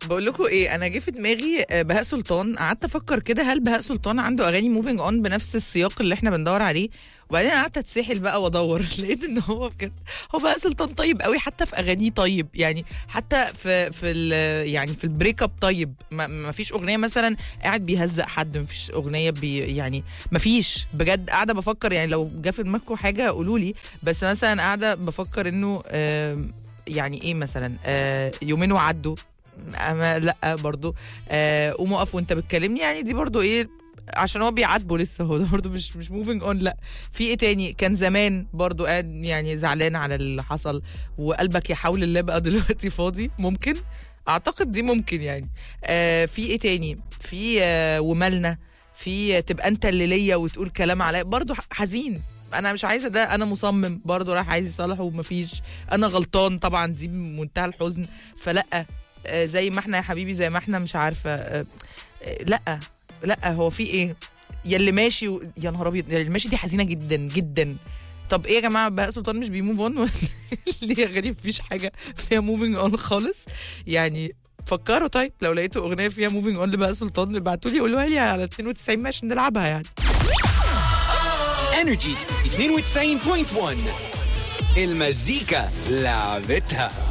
بقول لكم ايه انا جه في دماغي آه، بهاء سلطان قعدت افكر كده هل بهاء سلطان عنده اغاني موفينج اون بنفس السياق اللي احنا بندور عليه وبعدين قعدت اتسحل بقى وادور لقيت ان هو بجد هو بهاء سلطان طيب قوي حتى في اغانيه طيب يعني حتى في في ال- يعني في البريك اب طيب ما, ما فيش اغنيه مثلا قاعد بيهزق حد ما فيش اغنيه بي يعني ما فيش بجد قاعده بفكر يعني لو جه في دماغكم حاجه قولوا لي بس مثلا قاعده بفكر انه آم، يعني ايه مثلا آه، يومين وعدوا أما لا برضو آه، قوم اقف وانت بتكلمني يعني دي برضو ايه عشان هو بيعاتبه لسه هو ده برضو مش مش موفينج اون لا في ايه تاني كان زمان برضو قاعد يعني زعلان على اللي حصل وقلبك يا حول الله بقى دلوقتي فاضي ممكن اعتقد دي ممكن يعني آه في ايه تاني في آه ومالنا في آه، تبقى انت اللي ليا وتقول كلام عليا برضو ح- حزين انا مش عايزه ده انا مصمم برضو راح عايز يصالحه ومفيش انا غلطان طبعا دي بمنتهى الحزن فلا آه، زي ما احنا يا حبيبي زي ما احنا مش عارفه آه، آه، لا لا هو في ايه يا اللي ماشي و... يا نهار ابيض يا اللي ماشي دي حزينه جدا جدا طب ايه يا جماعه بهاء سلطان مش بيموف اون ليه يا غريب مفيش حاجه فيها موفينج اون خالص يعني فكروا طيب لو لقيتوا اغنيه فيها موفينج اون لبهاء سلطان ابعتوا لي قولوها لي على 92 ماشي نلعبها يعني انرجي 92.1 المزيكا لعبتها